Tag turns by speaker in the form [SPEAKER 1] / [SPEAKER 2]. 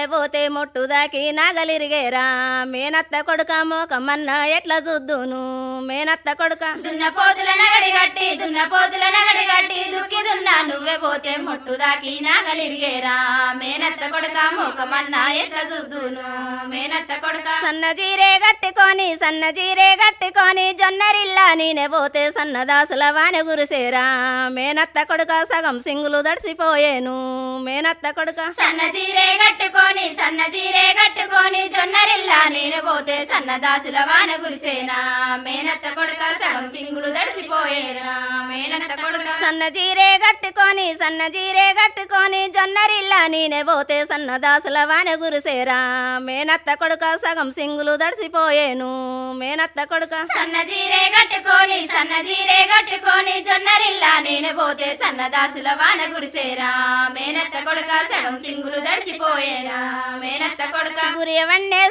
[SPEAKER 1] నేనే పోతే మొట్టుదాకి నాగలిరిగేరా మేనత్త కొడుక మోకమన్న ఎట్లా చూద్దును మేనత్త కొడుక
[SPEAKER 2] దున్న పోతుల నగడి గట్టి దున్న పోతుల నగడి గట్టి దుక్కి దున్నా నువ్వే పోతే మొట్టు దాకి నాగలిరిగేరా మేనత్త కొడుక మోకమన్నా ఎట్లా చూద్దును మేనత్త కొడుక
[SPEAKER 1] సన్న జీరే గట్టుకొని సన్న జీరే గట్టుకొని జొన్నరిల్లా నేనే పోతే సన్నదాసుల వాన గురుసేరా మేనత్త కొడుక సగం సింగులు దడిసిపోయేను మేనత్త కొడుక
[SPEAKER 2] సన్న జీరే కట్టుకొని సన్న జీరే కట్టుకొని జొన్నరిల్లా నేను పోతే సన్న దాసుల వాన గురిసేనా మేనత్త కొడుక సగం సింగులు దడిసిపోయేరా మేనత్త కొడుక
[SPEAKER 1] సన్న జీరే గట్టుకొని సన్న జీరే గట్టుకొని జొన్నరిల్లా నేనే పోతే సన్నదాసుల వాన గురుసేరా మేనత్త కొడుక సగం సింగులు దడిసిపోయేను మేనత్త కొడుక
[SPEAKER 2] సన్న జీరే కట్టుకొని సన్న జీరే కట్టుకొని జొన్నరిల్లా నేను పోతే సన్న దాసుల వాన గురిసేరా మేనత్త కొడుక సగం సింగులు దడిసిపోయేరా మేనత్త కొడుక
[SPEAKER 1] గురి వన్నే